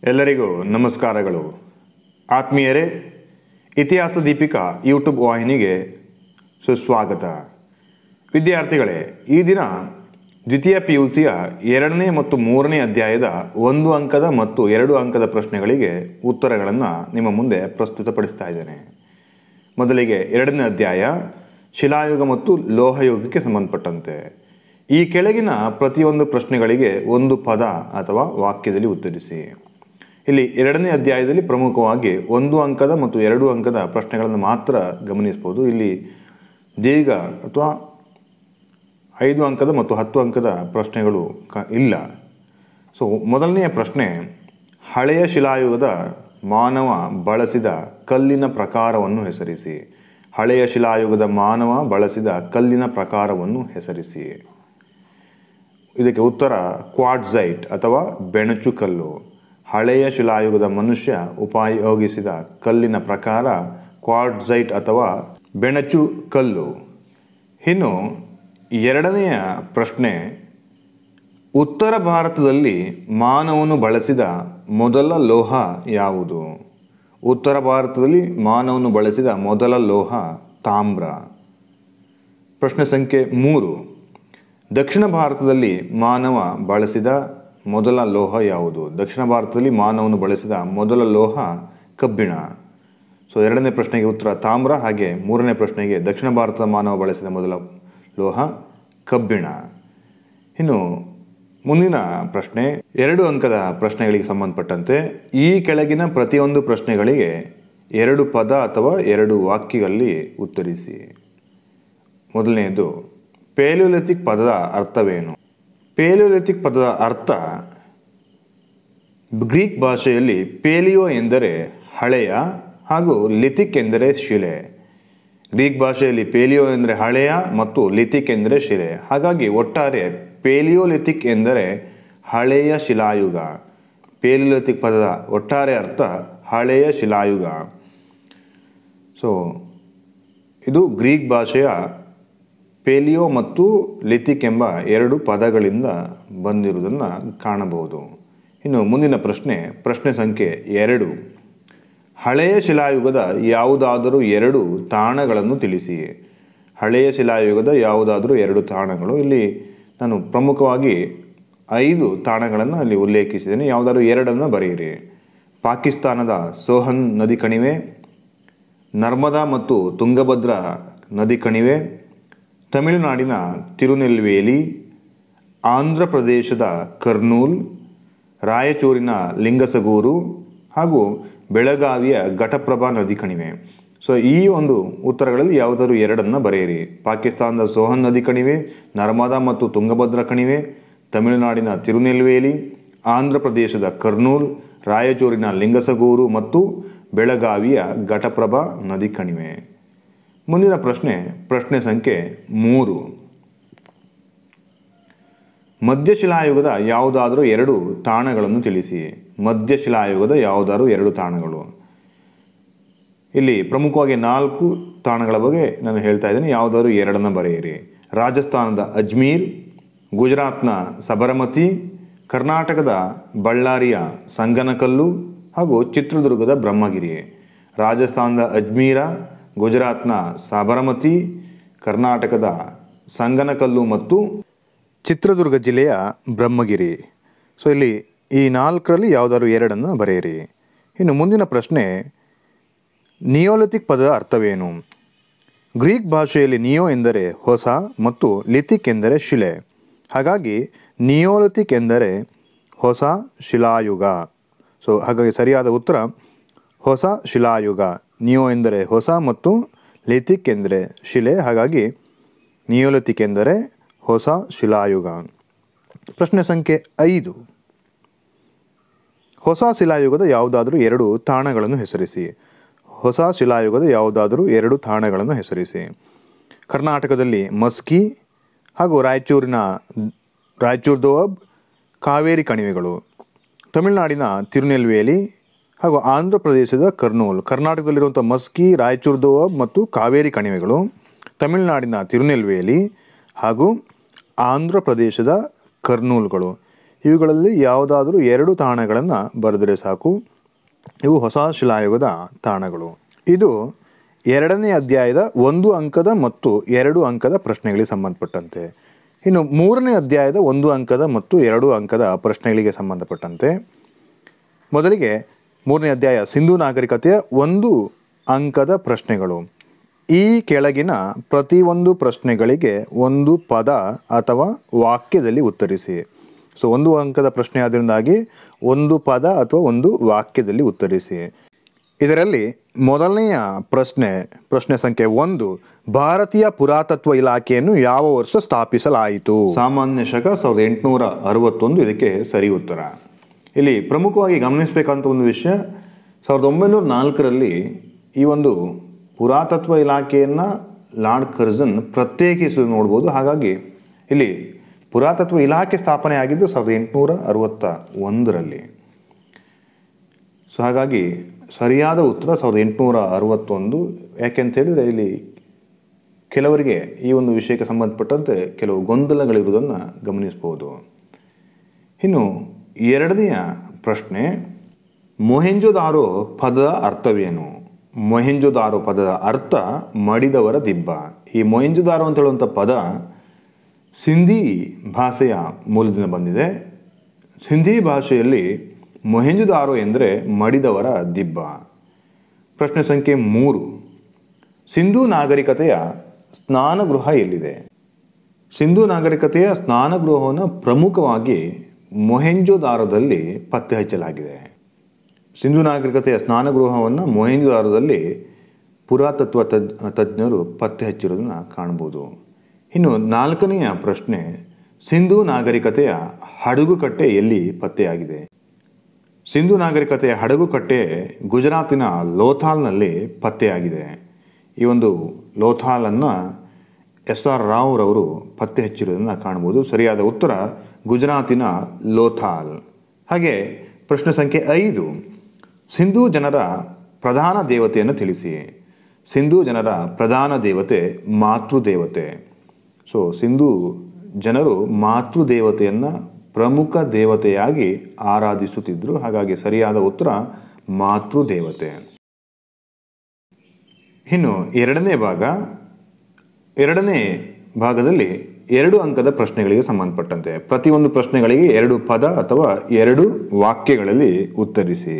ಎಲ್ಲರಿಗೂ ನಮಸ್ಕಾರಗಳು ಆತ್ಮೀಯರೇ ಇತಿಹಾಸ ದೀಪಿಕಾ ಯೂಟ್ಯೂಬ್ ವಾಹಿನಿಗೆ ಸುಸ್ವಾಗತ ವಿದ್ಯಾರ್ಥಿಗಳೇ ಈ ದಿನ ದ್ವಿತೀಯ ಪಿ ಯು ಸಿಯ ಎರಡನೇ ಮತ್ತು ಮೂರನೇ ಅಧ್ಯಾಯದ ಒಂದು ಅಂಕದ ಮತ್ತು ಎರಡು ಅಂಕದ ಪ್ರಶ್ನೆಗಳಿಗೆ ಉತ್ತರಗಳನ್ನು ನಿಮ್ಮ ಮುಂದೆ ಪ್ರಸ್ತುತಪಡಿಸ್ತಾ ಇದ್ದೇನೆ ಮೊದಲಿಗೆ ಎರಡನೇ ಅಧ್ಯಾಯ ಶಿಲಾಯುಗ ಮತ್ತು ಲೋಹಯುಗಕ್ಕೆ ಸಂಬಂಧಪಟ್ಟಂತೆ ಈ ಕೆಳಗಿನ ಪ್ರತಿಯೊಂದು ಪ್ರಶ್ನೆಗಳಿಗೆ ಒಂದು ಪದ ಅಥವಾ ವಾಕ್ಯದಲ್ಲಿ ಉತ್ತರಿಸಿ ಇಲ್ಲಿ ಎರಡನೇ ಅಧ್ಯಾಯದಲ್ಲಿ ಪ್ರಮುಖವಾಗಿ ಒಂದು ಅಂಕದ ಮತ್ತು ಎರಡು ಅಂಕದ ಪ್ರಶ್ನೆಗಳನ್ನು ಮಾತ್ರ ಗಮನಿಸ್ಬೋದು ಇಲ್ಲಿ ದೀರ್ಘ ಅಥವಾ ಐದು ಅಂಕದ ಮತ್ತು ಹತ್ತು ಅಂಕದ ಪ್ರಶ್ನೆಗಳು ಕ ಇಲ್ಲ ಸೊ ಮೊದಲನೆಯ ಪ್ರಶ್ನೆ ಹಳೆಯ ಶಿಲಾಯುಗದ ಮಾನವ ಬಳಸಿದ ಕಲ್ಲಿನ ಪ್ರಕಾರವನ್ನು ಹೆಸರಿಸಿ ಹಳೆಯ ಶಿಲಾಯುಗದ ಮಾನವ ಬಳಸಿದ ಕಲ್ಲಿನ ಪ್ರಕಾರವನ್ನು ಹೆಸರಿಸಿ ಇದಕ್ಕೆ ಉತ್ತರ ಕ್ವಾಡ್ಸೈಟ್ ಅಥವಾ ಬೆಣಚು ಕಲ್ಲು ಹಳೆಯ ಶಿಲಾಯುಗದ ಮನುಷ್ಯ ಉಪಯೋಗಿಸಿದ ಕಲ್ಲಿನ ಪ್ರಕಾರ ಕ್ವಾಡ್ಸೈಟ್ ಅಥವಾ ಬೆಣಚು ಕಲ್ಲು ಇನ್ನು ಎರಡನೆಯ ಪ್ರಶ್ನೆ ಉತ್ತರ ಭಾರತದಲ್ಲಿ ಮಾನವನು ಬಳಸಿದ ಮೊದಲ ಲೋಹ ಯಾವುದು ಉತ್ತರ ಭಾರತದಲ್ಲಿ ಮಾನವನು ಬಳಸಿದ ಮೊದಲ ಲೋಹ ತಾಮ್ರ ಪ್ರಶ್ನೆ ಸಂಖ್ಯೆ ಮೂರು ದಕ್ಷಿಣ ಭಾರತದಲ್ಲಿ ಮಾನವ ಬಳಸಿದ ಮೊದಲ ಲೋಹ ಯಾವುದು ದಕ್ಷಿಣ ಭಾರತದಲ್ಲಿ ಮಾನವನು ಬಳಸಿದ ಮೊದಲ ಲೋಹ ಕಬ್ಬಿಣ ಸೊ ಎರಡನೇ ಪ್ರಶ್ನೆಗೆ ಉತ್ತರ ತಾಮ್ರ ಹಾಗೆ ಮೂರನೇ ಪ್ರಶ್ನೆಗೆ ದಕ್ಷಿಣ ಭಾರತದ ಮಾನವ ಬಳಸಿದ ಮೊದಲ ಲೋಹ ಕಬ್ಬಿಣ ಇನ್ನು ಮುಂದಿನ ಪ್ರಶ್ನೆ ಎರಡು ಅಂಕದ ಪ್ರಶ್ನೆಗಳಿಗೆ ಸಂಬಂಧಪಟ್ಟಂತೆ ಈ ಕೆಳಗಿನ ಪ್ರತಿಯೊಂದು ಪ್ರಶ್ನೆಗಳಿಗೆ ಎರಡು ಪದ ಅಥವಾ ಎರಡು ವಾಕ್ಯಗಳಲ್ಲಿ ಉತ್ತರಿಸಿ ಮೊದಲನೆಯದು ಪೇಲಿಯೋಲಿಥಿಕ್ ಪದದ ಅರ್ಥವೇನು ಪೇಲಿಯೋಲಿಥಿಕ್ ಪದದ ಅರ್ಥ ಗ್ರೀಕ್ ಭಾಷೆಯಲ್ಲಿ ಪೇಲಿಯೋ ಎಂದರೆ ಹಳೆಯ ಹಾಗೂ ಲಿಥಿಕ್ ಎಂದರೆ ಶಿಲೆ ಗ್ರೀಕ್ ಭಾಷೆಯಲ್ಲಿ ಪೇಲಿಯೋ ಎಂದರೆ ಹಳೆಯ ಮತ್ತು ಲಿಥಿಕ್ ಎಂದರೆ ಶಿಲೆ ಹಾಗಾಗಿ ಒಟ್ಟಾರೆ ಪೇಲಿಯೋಲಿಥಿಕ್ ಎಂದರೆ ಹಳೆಯ ಶಿಲಾಯುಗ ಪೇಲಿಯೋಲಿಥಿಕ್ ಪದದ ಒಟ್ಟಾರೆ ಅರ್ಥ ಹಳೆಯ ಶಿಲಾಯುಗ ಸೊ ಇದು ಗ್ರೀಕ್ ಭಾಷೆಯ ಪೇಲಿಯೋ ಮತ್ತು ಲಿಥಿಕ್ ಎಂಬ ಎರಡು ಪದಗಳಿಂದ ಬಂದಿರುವುದನ್ನು ಕಾಣಬಹುದು ಇನ್ನು ಮುಂದಿನ ಪ್ರಶ್ನೆ ಪ್ರಶ್ನೆ ಸಂಖ್ಯೆ ಎರಡು ಹಳೆಯ ಶಿಲಾಯುಗದ ಯಾವುದಾದರೂ ಎರಡು ತಾಣಗಳನ್ನು ತಿಳಿಸಿ ಹಳೆಯ ಶಿಲಾಯುಗದ ಯಾವುದಾದರೂ ಎರಡು ತಾಣಗಳು ಇಲ್ಲಿ ನಾನು ಪ್ರಮುಖವಾಗಿ ಐದು ತಾಣಗಳನ್ನು ಅಲ್ಲಿ ಉಲ್ಲೇಖಿಸಿದ್ದೇನೆ ಯಾವುದಾದ್ರೂ ಎರಡನ್ನು ಬರೆಯಿರಿ ಪಾಕಿಸ್ತಾನದ ಸೋಹನ್ ನದಿ ಕಣಿವೆ ನರ್ಮದಾ ಮತ್ತು ತುಂಗಭದ್ರಾ ನದಿ ಕಣಿವೆ ತಮಿಳುನಾಡಿನ ತಿರುನೆಲ್ವೇಲಿ ಆಂಧ್ರ ಪ್ರದೇಶದ ಕರ್ನೂಲ್ ರಾಯಚೂರಿನ ಲಿಂಗಸಗೂರು ಹಾಗೂ ಬೆಳಗಾವಿಯ ಘಟಪ್ರಭಾ ನದಿ ಕಣಿವೆ ಸೊ ಈ ಒಂದು ಉತ್ತರಗಳಲ್ಲಿ ಯಾವುದಾದ್ರು ಎರಡನ್ನು ಬರೆಯಿರಿ ಪಾಕಿಸ್ತಾನದ ಸೋಹನ್ ನದಿ ಕಣಿವೆ ನರ್ಮದಾ ಮತ್ತು ತುಂಗಭದ್ರಾ ಕಣಿವೆ ತಮಿಳುನಾಡಿನ ತಿರುನೆಲ್ವೇಲಿ ಆಂಧ್ರ ಪ್ರದೇಶದ ಕರ್ನೂಲ್ ರಾಯಚೂರಿನ ಲಿಂಗಸಗೂರು ಮತ್ತು ಬೆಳಗಾವಿಯ ಘಟಪ್ರಭಾ ನದಿ ಕಣಿವೆ ಮುಂದಿನ ಪ್ರಶ್ನೆ ಪ್ರಶ್ನೆ ಸಂಖ್ಯೆ ಮೂರು ಮಧ್ಯಶಿಲಾಯುಗದ ಯಾವುದಾದರೂ ಎರಡು ತಾಣಗಳನ್ನು ತಿಳಿಸಿ ಮಧ್ಯಶಿಲಾಯುಗದ ಯಾವುದಾದ್ರು ಎರಡು ತಾಣಗಳು ಇಲ್ಲಿ ಪ್ರಮುಖವಾಗಿ ನಾಲ್ಕು ತಾಣಗಳ ಬಗ್ಗೆ ನಾನು ಹೇಳ್ತಾ ಇದ್ದೇನೆ ಯಾವುದಾದ್ರು ಎರಡನ್ನು ಬರೆಯಿರಿ ರಾಜಸ್ಥಾನದ ಅಜ್ಮೀರ್ ಗುಜರಾತ್ನ ಸಬರಮತಿ ಕರ್ನಾಟಕದ ಬಳ್ಳಾರಿಯ ಸಂಗನಕಲ್ಲು ಹಾಗೂ ಚಿತ್ರದುರ್ಗದ ಬ್ರಹ್ಮಗಿರಿ ರಾಜಸ್ಥಾನದ ಅಜ್ಮೀರ ಗುಜರಾತ್ನ ಸಾಬರಮತಿ ಕರ್ನಾಟಕದ ಸಂಗನಕಲ್ಲು ಮತ್ತು ಚಿತ್ರದುರ್ಗ ಜಿಲ್ಲೆಯ ಬ್ರಹ್ಮಗಿರಿ ಸೊ ಇಲ್ಲಿ ಈ ನಾಲ್ಕರಲ್ಲಿ ಯಾವುದಾದ್ರು ಎರಡನ್ನು ಬರೆಯಿರಿ ಇನ್ನು ಮುಂದಿನ ಪ್ರಶ್ನೆ ನಿಯೋಲಿಥಿಕ್ ಪದದ ಅರ್ಥವೇನು ಗ್ರೀಕ್ ಭಾಷೆಯಲ್ಲಿ ನಿಯೋ ಎಂದರೆ ಹೊಸ ಮತ್ತು ಲಿಥಿಕ್ ಎಂದರೆ ಶಿಲೆ ಹಾಗಾಗಿ ನಿಯೋಲಿಥಿಕ್ ಎಂದರೆ ಹೊಸ ಶಿಲಾಯುಗ ಸೊ ಹಾಗಾಗಿ ಸರಿಯಾದ ಉತ್ತರ ಹೊಸ ಶಿಲಾಯುಗ ನಿಯೋ ಎಂದರೆ ಹೊಸ ಮತ್ತು ಲಿಥಿಕ್ ಎಂದರೆ ಶಿಲೆ ಹಾಗಾಗಿ ನಿಯೋಲಿಥಿಕ್ ಎಂದರೆ ಹೊಸ ಶಿಲಾಯುಗ ಪ್ರಶ್ನೆ ಸಂಖ್ಯೆ ಐದು ಹೊಸ ಶಿಲಾಯುಗದ ಯಾವುದಾದರೂ ಎರಡು ತಾಣಗಳನ್ನು ಹೆಸರಿಸಿ ಹೊಸ ಶಿಲಾಯುಗದ ಯಾವುದಾದರೂ ಎರಡು ತಾಣಗಳನ್ನು ಹೆಸರಿಸಿ ಕರ್ನಾಟಕದಲ್ಲಿ ಮಸ್ಕಿ ಹಾಗೂ ರಾಯಚೂರಿನ ರಾಯಚೂರು ದೋಬ್ ಕಾವೇರಿ ಕಣಿವೆಗಳು ತಮಿಳುನಾಡಿನ ತಿರುನೆಲ್ವೇಲಿ ಹಾಗೂ ಆಂಧ್ರ ಪ್ರದೇಶದ ಕರ್ನೂಲ್ ಕರ್ನಾಟಕದಲ್ಲಿರುವಂಥ ಮಸ್ಕಿ ರಾಯಚೂರು ದೋಬ್ ಮತ್ತು ಕಾವೇರಿ ಕಣಿವೆಗಳು ತಮಿಳುನಾಡಿನ ತಿರುನೆಲ್ವೇಲಿ ಹಾಗೂ ಆಂಧ್ರ ಪ್ರದೇಶದ ಕರ್ನೂಲ್ಗಳು ಇವುಗಳಲ್ಲಿ ಯಾವುದಾದರೂ ಎರಡು ತಾಣಗಳನ್ನು ಬರೆದರೆ ಸಾಕು ಇವು ಹೊಸ ಶಿಲಾಯುಗದ ತಾಣಗಳು ಇದು ಎರಡನೇ ಅಧ್ಯಾಯದ ಒಂದು ಅಂಕದ ಮತ್ತು ಎರಡು ಅಂಕದ ಪ್ರಶ್ನೆಗಳಿಗೆ ಸಂಬಂಧಪಟ್ಟಂತೆ ಇನ್ನು ಮೂರನೇ ಅಧ್ಯಾಯದ ಒಂದು ಅಂಕದ ಮತ್ತು ಎರಡು ಅಂಕದ ಪ್ರಶ್ನೆಗಳಿಗೆ ಸಂಬಂಧಪಟ್ಟಂತೆ ಮೊದಲಿಗೆ ಮೂರನೇ ಅಧ್ಯಾಯ ಸಿಂಧು ನಾಗರಿಕತೆಯ ಒಂದು ಅಂಕದ ಪ್ರಶ್ನೆಗಳು ಈ ಕೆಳಗಿನ ಪ್ರತಿಯೊಂದು ಪ್ರಶ್ನೆಗಳಿಗೆ ಒಂದು ಪದ ಅಥವಾ ವಾಕ್ಯದಲ್ಲಿ ಉತ್ತರಿಸಿ ಸೊ ಒಂದು ಅಂಕದ ಪ್ರಶ್ನೆ ಆದ್ದರಿಂದಾಗಿ ಒಂದು ಪದ ಅಥವಾ ಒಂದು ವಾಕ್ಯದಲ್ಲಿ ಉತ್ತರಿಸಿ ಇದರಲ್ಲಿ ಮೊದಲನೆಯ ಪ್ರಶ್ನೆ ಪ್ರಶ್ನೆ ಸಂಖ್ಯೆ ಒಂದು ಭಾರತೀಯ ಪುರಾತತ್ವ ಇಲಾಖೆಯನ್ನು ಯಾವ ವರ್ಷ ಸ್ಥಾಪಿಸಲಾಯಿತು ಸಾಮಾನ್ಯ ಶಕ ಸಾವಿರದ ಎಂಟುನೂರ ಅರವತ್ತೊಂದು ಇದಕ್ಕೆ ಸರಿ ಉತ್ತರ ಇಲ್ಲಿ ಪ್ರಮುಖವಾಗಿ ಗಮನಿಸಬೇಕಂತ ಒಂದು ವಿಷಯ ಸಾವಿರದ ಒಂಬೈನೂರ ನಾಲ್ಕರಲ್ಲಿ ಈ ಒಂದು ಪುರಾತತ್ವ ಇಲಾಖೆಯನ್ನು ಲಾರ್ಡ್ ಕರ್ಜನ್ ಪ್ರತ್ಯೇಕಿಸಿ ನೋಡ್ಬೋದು ಹಾಗಾಗಿ ಇಲ್ಲಿ ಪುರಾತತ್ವ ಇಲಾಖೆ ಸ್ಥಾಪನೆ ಆಗಿದ್ದು ಸಾವಿರದ ಎಂಟುನೂರ ಅರವತ್ತ ಒಂದರಲ್ಲಿ ಸೊ ಹಾಗಾಗಿ ಸರಿಯಾದ ಉತ್ತರ ಸಾವಿರದ ಎಂಟುನೂರ ಅರವತ್ತೊಂದು ಯಾಕೆಂತ ಹೇಳಿದರೆ ಇಲ್ಲಿ ಕೆಲವರಿಗೆ ಈ ಒಂದು ವಿಷಯಕ್ಕೆ ಸಂಬಂಧಪಟ್ಟಂತೆ ಕೆಲವು ಗೊಂದಲಗಳಿರುವುದನ್ನು ಗಮನಿಸ್ಬೋದು ಇನ್ನು ಎರಡನೆಯ ಪ್ರಶ್ನೆ ಮೊಹೆಂಜೋದಾರೋ ಪದದ ಅರ್ಥವೇನು ಮೊಹೆಂಜೋದಾರೋ ಪದದ ಅರ್ಥ ಮಡಿದವರ ದಿಬ್ಬ ಈ ಮೊಹೆಂಜೋದಾರೋ ಅಂತ ಹೇಳುವಂಥ ಪದ ಸಿಂಧಿ ಭಾಷೆಯ ಮೂಲದಿಂದ ಬಂದಿದೆ ಸಿಂಧಿ ಭಾಷೆಯಲ್ಲಿ ಮೊಹೆಂಜುದಾರೋ ಎಂದರೆ ಮಡಿದವರ ದಿಬ್ಬ ಪ್ರಶ್ನೆ ಸಂಖ್ಯೆ ಮೂರು ಸಿಂಧೂ ನಾಗರಿಕತೆಯ ಸ್ನಾನಗೃಹ ಎಲ್ಲಿದೆ ಸಿಂಧೂ ನಾಗರಿಕತೆಯ ಸ್ನಾನಗೃಹವನ್ನು ಪ್ರಮುಖವಾಗಿ ಮೊಹೆಂಜೋದಾರದಲ್ಲಿ ಪತ್ತೆ ಹಚ್ಚಲಾಗಿದೆ ಸಿಂಧು ನಾಗರಿಕತೆಯ ಸ್ನಾನಗೃಹವನ್ನು ಮೊಹೆಂಜೋದಾರದಲ್ಲಿ ಪುರಾತತ್ವ ತಜ್ ತಜ್ಞರು ಪತ್ತೆ ಹಚ್ಚಿರೋದನ್ನು ಕಾಣ್ಬೋದು ಇನ್ನು ನಾಲ್ಕನೆಯ ಪ್ರಶ್ನೆ ಸಿಂಧೂ ನಾಗರಿಕತೆಯ ಹಡಗುಕಟ್ಟೆ ಎಲ್ಲಿ ಪತ್ತೆಯಾಗಿದೆ ಸಿಂಧು ನಾಗರಿಕತೆಯ ಹಡಗುಕಟ್ಟೆ ಗುಜರಾತಿನ ಲೋಥಾಲ್ನಲ್ಲಿ ಪತ್ತೆಯಾಗಿದೆ ಈ ಒಂದು ಲೋಥಾಲನ್ನು ಎಸ್ ಆರ್ ರಾವ್ರವರು ಪತ್ತೆ ಹಚ್ಚಿರೋದನ್ನು ಕಾಣ್ಬೋದು ಸರಿಯಾದ ಉತ್ತರ ಗುಜರಾತಿನ ಲೋಥಾಲ್ ಹಾಗೆ ಪ್ರಶ್ನೆ ಸಂಖ್ಯೆ ಐದು ಸಿಂಧೂ ಜನರ ಪ್ರಧಾನ ದೇವತೆಯನ್ನು ತಿಳಿಸಿ ಸಿಂಧೂ ಜನರ ಪ್ರಧಾನ ದೇವತೆ ಮಾತೃದೇವತೆ ಸೊ ಸಿಂಧೂ ಜನರು ಮಾತೃದೇವತೆಯನ್ನು ಪ್ರಮುಖ ದೇವತೆಯಾಗಿ ಆರಾಧಿಸುತ್ತಿದ್ದರು ಹಾಗಾಗಿ ಸರಿಯಾದ ಉತ್ತರ ಮಾತೃದೇವತೆ ಇನ್ನು ಎರಡನೇ ಭಾಗ ಎರಡನೇ ಭಾಗದಲ್ಲಿ ಎರಡು ಅಂಕದ ಪ್ರಶ್ನೆಗಳಿಗೆ ಸಂಬಂಧಪಟ್ಟಂತೆ ಪ್ರತಿಯೊಂದು ಪ್ರಶ್ನೆಗಳಿಗೆ ಎರಡು ಪದ ಅಥವಾ ಎರಡು ವಾಕ್ಯಗಳಲ್ಲಿ ಉತ್ತರಿಸಿ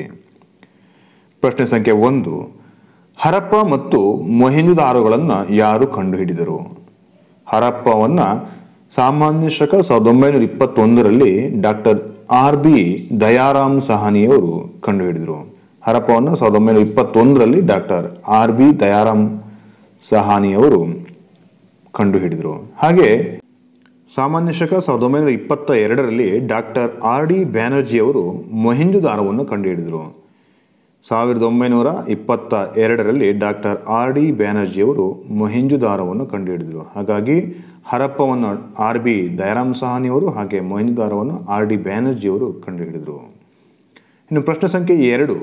ಪ್ರಶ್ನೆ ಸಂಖ್ಯೆ ಒಂದು ಹರಪ್ಪ ಮತ್ತು ಮೊಹೆಂಜುದಾರೋಗಳನ್ನು ಯಾರು ಕಂಡುಹಿಡಿದರು ಹರಪ್ಪವನ್ನು ಸಾಮಾನ್ಯ ಶಕ ಸಾವಿರದ ಒಂಬೈನೂರ ಇಪ್ಪತ್ತೊಂದರಲ್ಲಿ ಡಾಕ್ಟರ್ ಆರ್ ಬಿ ದಯಾರಾಮ್ ಸಹಾನಿಯವರು ಕಂಡುಹಿಡಿದರು ಹರಪ್ಪವನ್ನು ಸಾವಿರದ ಒಂಬೈನೂರ ಇಪ್ಪತ್ತೊಂದರಲ್ಲಿ ಡಾಕ್ಟರ್ ಆರ್ ಬಿ ದಯಾರಾಮ್ ಸಹಾನಿಯವರು ಕಂಡುಹಿಡಿದರು ಹಾಗೆ ಸಾಮಾನ್ಯ ಶಕ ಸಾವಿರದ ಒಂಬೈನೂರ ಇಪ್ಪತ್ತ ಎರಡರಲ್ಲಿ ಡಾಕ್ಟರ್ ಆರ್ ಡಿ ಬ್ಯಾನರ್ಜಿಯವರು ಮೊಹೆಂಜುದಾರವನ್ನು ಕಂಡುಹಿಡಿದರು ಸಾವಿರದ ಒಂಬೈನೂರ ಇಪ್ಪತ್ತ ಎರಡರಲ್ಲಿ ಡಾಕ್ಟರ್ ಆರ್ ಡಿ ಬ್ಯಾನರ್ಜಿಯವರು ಮೊಹೆಂಜುದಾರವನ್ನು ಕಂಡುಹಿಡಿದರು ಹಾಗಾಗಿ ಹರಪ್ಪವನ್ನು ಆರ್ ಬಿ ದಯಾರಾಮ್ ಸಹಾನಿಯವರು ಹಾಗೆ ಮೊಹೆಂಜುದಾರವನ್ನು ಆರ್ ಡಿ ಬ್ಯಾನರ್ಜಿಯವರು ಕಂಡುಹಿಡಿದರು ಇನ್ನು ಪ್ರಶ್ನೆ ಸಂಖ್ಯೆ ಎರಡು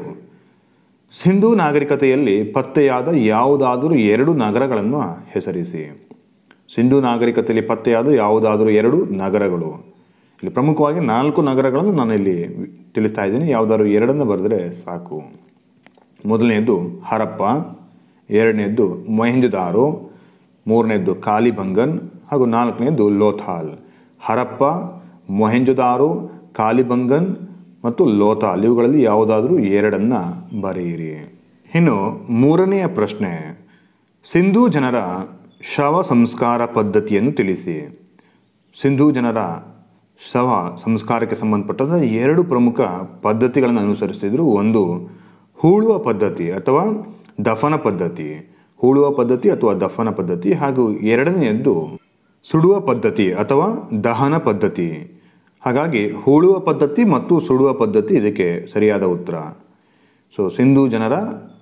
ಸಿಂಧೂ ನಾಗರಿಕತೆಯಲ್ಲಿ ಪತ್ತೆಯಾದ ಯಾವುದಾದರೂ ಎರಡು ನಗರಗಳನ್ನು ಹೆಸರಿಸಿ ಸಿಂಧೂ ನಾಗರಿಕತೆಯಲ್ಲಿ ಪತ್ತೆಯಾದ ಯಾವುದಾದರೂ ಎರಡು ನಗರಗಳು ಇಲ್ಲಿ ಪ್ರಮುಖವಾಗಿ ನಾಲ್ಕು ನಗರಗಳನ್ನು ನಾನು ಇಲ್ಲಿ ತಿಳಿಸ್ತಾ ಇದ್ದೀನಿ ಯಾವುದಾದ್ರು ಎರಡನ್ನು ಬರೆದರೆ ಸಾಕು ಮೊದಲನೆಯದು ಹರಪ್ಪ ಎರಡನೇದ್ದು ಮೊಹೆಂಜುದಾರೋ ಮೂರನೇದ್ದು ಕಾಲಿಬಂಗನ್ ಹಾಗೂ ನಾಲ್ಕನೇದು ಲೋಥಾಲ್ ಹರಪ್ಪ ಮೊಹೆಂಜುದಾರೋ ಕಾಲಿಬಂಗನ್ ಮತ್ತು ಲೋಥಾಲ್ ಇವುಗಳಲ್ಲಿ ಯಾವುದಾದ್ರೂ ಎರಡನ್ನು ಬರೆಯಿರಿ ಇನ್ನು ಮೂರನೆಯ ಪ್ರಶ್ನೆ ಸಿಂಧೂ ಜನರ ಶವ ಸಂಸ್ಕಾರ ಪದ್ಧತಿಯನ್ನು ತಿಳಿಸಿ ಸಿಂಧೂ ಜನರ ಶವ ಸಂಸ್ಕಾರಕ್ಕೆ ಸಂಬಂಧಪಟ್ಟಂಥ ಎರಡು ಪ್ರಮುಖ ಪದ್ಧತಿಗಳನ್ನು ಅನುಸರಿಸ್ತಿದ್ರು ಒಂದು ಹೂಳುವ ಪದ್ಧತಿ ಅಥವಾ ದಫನ ಪದ್ಧತಿ ಹೂಳುವ ಪದ್ಧತಿ ಅಥವಾ ದಫನ ಪದ್ಧತಿ ಹಾಗೂ ಎರಡನೆಯದ್ದು ಸುಡುವ ಪದ್ಧತಿ ಅಥವಾ ದಹನ ಪದ್ಧತಿ ಹಾಗಾಗಿ ಹೂಳುವ ಪದ್ಧತಿ ಮತ್ತು ಸುಡುವ ಪದ್ಧತಿ ಇದಕ್ಕೆ ಸರಿಯಾದ ಉತ್ತರ ಸೊ ಸಿಂಧೂ ಜನರ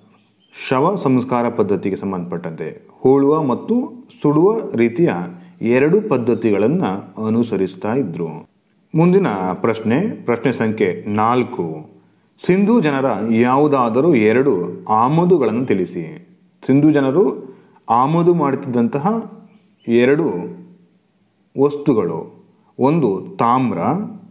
ಶವ ಸಂಸ್ಕಾರ ಪದ್ಧತಿಗೆ ಸಂಬಂಧಪಟ್ಟಂತೆ ಹೂಳುವ ಮತ್ತು ಸುಡುವ ರೀತಿಯ ಎರಡು ಪದ್ಧತಿಗಳನ್ನು ಅನುಸರಿಸ್ತಾ ಇದ್ರು ಮುಂದಿನ ಪ್ರಶ್ನೆ ಪ್ರಶ್ನೆ ಸಂಖ್ಯೆ ನಾಲ್ಕು ಸಿಂಧೂ ಜನರ ಯಾವುದಾದರೂ ಎರಡು ಆಮದುಗಳನ್ನು ತಿಳಿಸಿ ಸಿಂಧೂ ಜನರು ಆಮದು ಮಾಡುತ್ತಿದ್ದಂತಹ ಎರಡು ವಸ್ತುಗಳು ಒಂದು ತಾಮ್ರ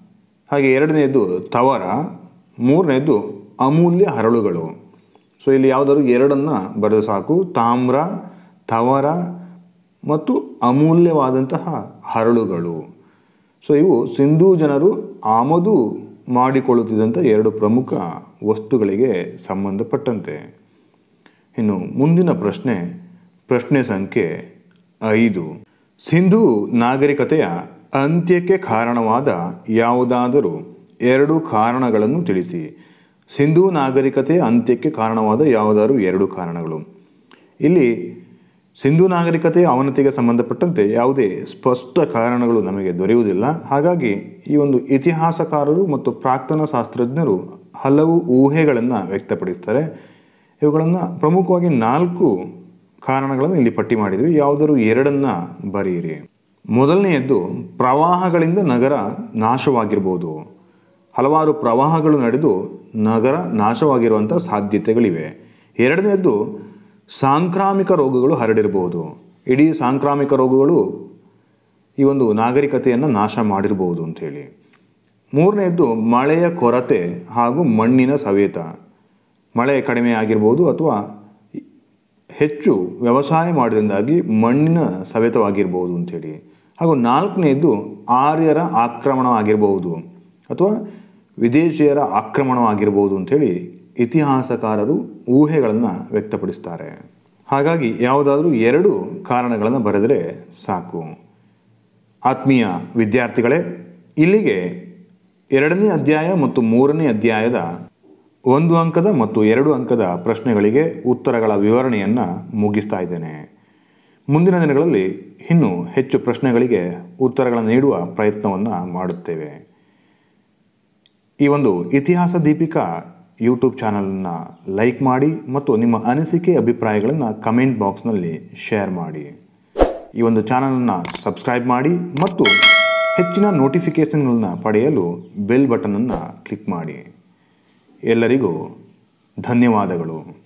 ಹಾಗೆ ಎರಡನೆಯದು ತವರ ಮೂರನೆಯದು ಅಮೂಲ್ಯ ಹರಳುಗಳು ಸೊ ಇಲ್ಲಿ ಯಾವುದಾದ್ರು ಎರಡನ್ನು ಬರೆದು ಸಾಕು ತಾಮ್ರ ತವರ ಮತ್ತು ಅಮೂಲ್ಯವಾದಂತಹ ಹರಳುಗಳು ಸೊ ಇವು ಸಿಂಧೂ ಜನರು ಆಮದು ಮಾಡಿಕೊಳ್ಳುತ್ತಿದ್ದಂಥ ಎರಡು ಪ್ರಮುಖ ವಸ್ತುಗಳಿಗೆ ಸಂಬಂಧಪಟ್ಟಂತೆ ಇನ್ನು ಮುಂದಿನ ಪ್ರಶ್ನೆ ಪ್ರಶ್ನೆ ಸಂಖ್ಯೆ ಐದು ಸಿಂಧೂ ನಾಗರಿಕತೆಯ ಅಂತ್ಯಕ್ಕೆ ಕಾರಣವಾದ ಯಾವುದಾದರೂ ಎರಡು ಕಾರಣಗಳನ್ನು ತಿಳಿಸಿ ಸಿಂಧೂ ನಾಗರಿಕತೆಯ ಅಂತ್ಯಕ್ಕೆ ಕಾರಣವಾದ ಯಾವುದಾದ್ರು ಎರಡು ಕಾರಣಗಳು ಇಲ್ಲಿ ಸಿಂಧೂ ನಾಗರಿಕತೆಯ ಅವನತಿಗೆ ಸಂಬಂಧಪಟ್ಟಂತೆ ಯಾವುದೇ ಸ್ಪಷ್ಟ ಕಾರಣಗಳು ನಮಗೆ ದೊರೆಯುವುದಿಲ್ಲ ಹಾಗಾಗಿ ಈ ಒಂದು ಇತಿಹಾಸಕಾರರು ಮತ್ತು ಪ್ರಾಕ್ತನ ಶಾಸ್ತ್ರಜ್ಞರು ಹಲವು ಊಹೆಗಳನ್ನು ವ್ಯಕ್ತಪಡಿಸ್ತಾರೆ ಇವುಗಳನ್ನು ಪ್ರಮುಖವಾಗಿ ನಾಲ್ಕು ಕಾರಣಗಳನ್ನು ಇಲ್ಲಿ ಪಟ್ಟಿ ಮಾಡಿದ್ವಿ ಯಾವುದಾದ್ರು ಎರಡನ್ನು ಬರೆಯಿರಿ ಮೊದಲನೆಯದ್ದು ಪ್ರವಾಹಗಳಿಂದ ನಗರ ನಾಶವಾಗಿರ್ಬೋದು ಹಲವಾರು ಪ್ರವಾಹಗಳು ನಡೆದು ನಗರ ನಾಶವಾಗಿರುವಂಥ ಸಾಧ್ಯತೆಗಳಿವೆ ಎರಡನೆಯದ್ದು ಸಾಂಕ್ರಾಮಿಕ ರೋಗಗಳು ಹರಡಿರಬಹುದು ಇಡೀ ಸಾಂಕ್ರಾಮಿಕ ರೋಗಗಳು ಈ ಒಂದು ನಾಗರಿಕತೆಯನ್ನು ನಾಶ ಮಾಡಿರ್ಬೋದು ಅಂಥೇಳಿ ಮೂರನೆಯದ್ದು ಮಳೆಯ ಕೊರತೆ ಹಾಗೂ ಮಣ್ಣಿನ ಸವೆತ ಮಳೆ ಕಡಿಮೆ ಆಗಿರ್ಬೋದು ಅಥವಾ ಹೆಚ್ಚು ವ್ಯವಸಾಯ ಮಾಡಿದಿಂದಾಗಿ ಮಣ್ಣಿನ ಸವೆತವಾಗಿರ್ಬೋದು ಅಂಥೇಳಿ ಹಾಗೂ ನಾಲ್ಕನೆಯದ್ದು ಆರ್ಯರ ಆಕ್ರಮಣ ಆಗಿರಬಹುದು ಅಥವಾ ವಿದೇಶಿಯರ ಆಕ್ರಮಣವಾಗಿರ್ಬೋದು ಅಂಥೇಳಿ ಇತಿಹಾಸಕಾರರು ಊಹೆಗಳನ್ನು ವ್ಯಕ್ತಪಡಿಸ್ತಾರೆ ಹಾಗಾಗಿ ಯಾವುದಾದ್ರೂ ಎರಡು ಕಾರಣಗಳನ್ನು ಬರೆದರೆ ಸಾಕು ಆತ್ಮೀಯ ವಿದ್ಯಾರ್ಥಿಗಳೇ ಇಲ್ಲಿಗೆ ಎರಡನೇ ಅಧ್ಯಾಯ ಮತ್ತು ಮೂರನೇ ಅಧ್ಯಾಯದ ಒಂದು ಅಂಕದ ಮತ್ತು ಎರಡು ಅಂಕದ ಪ್ರಶ್ನೆಗಳಿಗೆ ಉತ್ತರಗಳ ವಿವರಣೆಯನ್ನು ಮುಗಿಸ್ತಾ ಇದ್ದೇನೆ ಮುಂದಿನ ದಿನಗಳಲ್ಲಿ ಇನ್ನೂ ಹೆಚ್ಚು ಪ್ರಶ್ನೆಗಳಿಗೆ ಉತ್ತರಗಳನ್ನು ನೀಡುವ ಪ್ರಯತ್ನವನ್ನು ಮಾಡುತ್ತೇವೆ ಈ ಒಂದು ಇತಿಹಾಸ ದೀಪಿಕಾ ಯೂಟ್ಯೂಬ್ ಚಾನಲನ್ನು ಲೈಕ್ ಮಾಡಿ ಮತ್ತು ನಿಮ್ಮ ಅನಿಸಿಕೆ ಅಭಿಪ್ರಾಯಗಳನ್ನು ಕಮೆಂಟ್ ಬಾಕ್ಸ್ನಲ್ಲಿ ಶೇರ್ ಮಾಡಿ ಈ ಒಂದು ಚಾನಲನ್ನು ಸಬ್ಸ್ಕ್ರೈಬ್ ಮಾಡಿ ಮತ್ತು ಹೆಚ್ಚಿನ ನೋಟಿಫಿಕೇಷನ್ಗಳನ್ನ ಪಡೆಯಲು ಬೆಲ್ ಬಟನನ್ನು ಕ್ಲಿಕ್ ಮಾಡಿ ಎಲ್ಲರಿಗೂ ಧನ್ಯವಾದಗಳು